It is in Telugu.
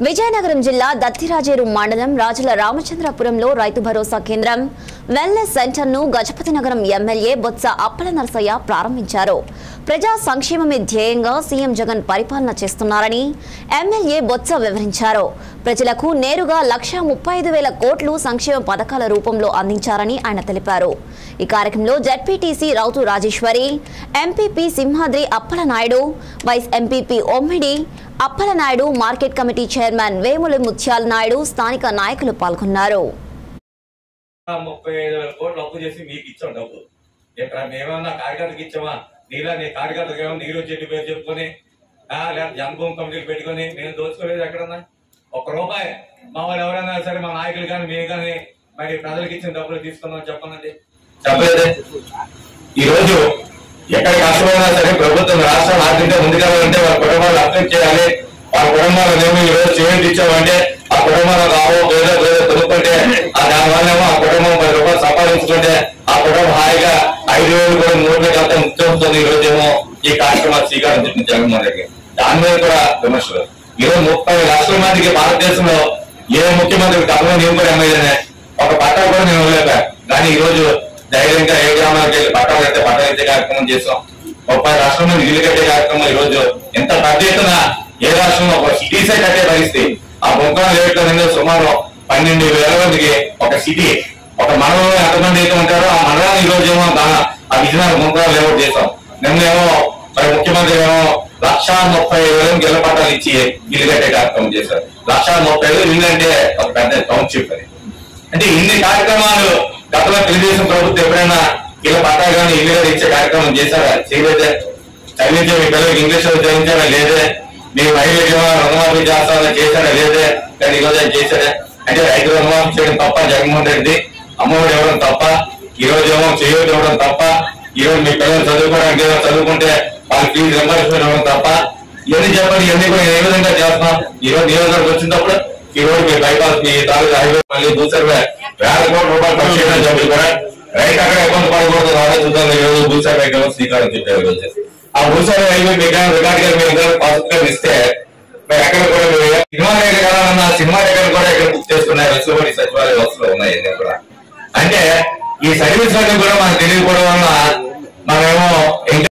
విజయనగరం జిల్లా దత్తిరాజేరు మండలం రాజుల రామచంద్రపురంలో రైతు భరోసా కేంద్రం వెల్నెస్ సెంటర్ను గజపతి నగరం ఎమ్మెల్యే బొత్స అప్పల నరసయ్య ప్రారంభించారు ప్రజా సంక్షేమమే ధ్యేయంగా సీఎం జగన్ పరిపాలన చేస్తున్నారని ఎమ్మెల్యే బొత్స వివరించారు ప్రజలకు నేరుగా లక్ష ముప్పై ఐదు వేల కోట్లు సంక్షేమ పథకాల రూపంలో అందించారని ఆయన తెలిపారు ఈ కార్యక్రమంలో ZPTC Routhu Rajeshwari MPP Simhadri Appala Naidu vice MPP Ommidi Appalanaidu market committee chairman Vemula Mutyala Naidu స్థానిక నాయకులు పాల్గొన్నారు ముప్పై ఐదు వేల కోట్లు అప్పు చేసి మీకు ఇచ్చాం డబ్బు ఇక్కడ మేమన్నా కార్యకర్తకి ఇచ్చామా నీలా నీ కార్యకర్తకి ఏమో నీరు చెట్టు పేరు చెప్పుకొని ఆ, లేదా జన్మభూమి కమిటీలు పెట్టుకొని మేము దోచుకోలేదు ఎక్కడన్నా ఒక్క రూపాయి మా వాళ్ళు ఎవరైనా సరే మా నాయకులు కానీ మేము కానీ మరి ప్రజలకు ఇచ్చిన డబ్బులు తీసుకుందాం చెప్పనండి చెప్పలేదే ఈ రోజు ఎక్కడ కష్టమైనా సరే ప్రభుత్వం రాష్ట్రం ఆర్థికంగా ముందుకెళ్ళాలంటే వాళ్ళ కుటుంబాలు అర్థం చేయాలి వాళ్ళ కుటుంబాలను ఏమో ఈ రోజు చేయండి ఇచ్చామంటే ఆ కుటుంబాలు రావో ఏదో ఏదో కొనుక్కుంటే ఆ దానివల్ల ఏమో ఆ కుటుంబం పది రూపాయలు సంపాదించుకుంటే ఆ కుటుంబం హాయిగా ఐదు వేలు కూడా నోట్ల కథ ముఖ్యమవుతుంది ఈ రోజు ఏమో ఈ కార్యక్రమాలు శ్రీకారం చుట్టింది జగన్మోహన్ రెడ్డి దాని మీద కూడా విమర్శలు ఈ రోజు ముప్పై లక్షల మందికి భారతదేశంలో ఏ ముఖ్యమంత్రి తప్పగా నేను కూడా ఎమ్మెల్యేనే ఒక పట్ట కూడా నేను ఇవ్వలేక కానీ ఈ రోజు ధైర్యంగా ఏ గ్రామాలకు వెళ్ళి పట్టా కడితే పట్టా ఇచ్చే కార్యక్రమం చేసాం ముప్పై రాష్ట్రంలో ఇల్లు కట్టే కార్యక్రమం ఈ రోజు ఎంత పెద్ద ఎత్తున ఏ రాష్ట్రంలో ఒక సిటీసే కట్టే పరిస్థితి ఆ బొక్కల రేట్లో నిన్న సుమారు పన్నెండు వేల మందికి ఒక సిటీ ఒక మండలంలో ఎంతమంది అయితే ఉంటారో ఆ మండలాన్ని ఈ రోజు ఏమో దా- ఆ విజయనగరం బొక్కలు లేఅవుట్ చేసాం నిన్నేమో మరి ముఖ్యమంత్రి ఏమో లక్షా ముప్పై వేలు గిల్ల పట్టాలు ఇచ్చి ఇల్లు కట్టే కార్యక్రమం చేశారు లక్షా ముప్పై వేలు ఇల్లు అంటే ఒక పెద్ద టౌన్షిప్ అది అంటే ఇన్ని కార్యక్రమాలు గతంలో తెలుగుదేశం ప్రభుత్వం ఎప్పుడైనా ఇలా పట్టా కానీ ఇల్లు కానీ ఇచ్చే కార్యక్రమం చేశారా చేయలేదే చదివించే మీ పిల్లలకి ఇంగ్లీష్ లో చదివించారా లేదే మీ మహిళకి రుణమాఫీ చేస్తారా చేశారా లేదే కానీ ఈ రోజు ఆయన చేశారా అంటే రైతు రుణమాఫీ చేయడం తప్ప జగన్మోహన్ రెడ్డి అమ్మఒడి ఇవ్వడం తప్ప ఈ రోజు ఏమో చేయొద్దు ఇవ్వడం తప్ప ఈ రోజు మీ పిల్లలు చదువుకోవడానికి ఏదో చదువుకుంటే వాళ్ళ ఫీజు రింబర్స్మెంట్ ఇవ్వడం తప్ప ఇవన్నీ చెప్పండి ఇవన్నీ కూడా ఏ విధంగా చేస్తున్నాం ఈ రోజు నియోజకవర్గం వచ్చినప్పుడు ఈ రోజు మీ బైపాస్ మీ తాలూకు హైవే మళ్ళీ చూసారు వేల కోట్ల రూపాయలు ఖర్చు చేయడం చెప్పి కూడా రైతు అక్కడ ఇబ్బంది పడకూడదు ఆలోచిద్దాం ఈ రోజు భూసార్ రైతు శ్రీకారం చెప్పారు ఈ రోజు ఆ భూసార్ హైవే మీకు రికార్డ్ గారు మీరు పాజిటివ్ ఇస్తే మరి అక్కడ కూడా మీరు సినిమా రేఖలు కావాలన్నా సినిమా రేఖలు కూడా ఇక్కడ బుక్ చేసుకున్నారు వెసులుబడి సచివాలయ వ్యవస్థలో ఉన్నాయి ఇవన్నీ కూడా అంటే ఈ సర్వీస్ అన్ని కూడా మనకు తెలియకపోవడం వల్ల మనమేమో ఇంకా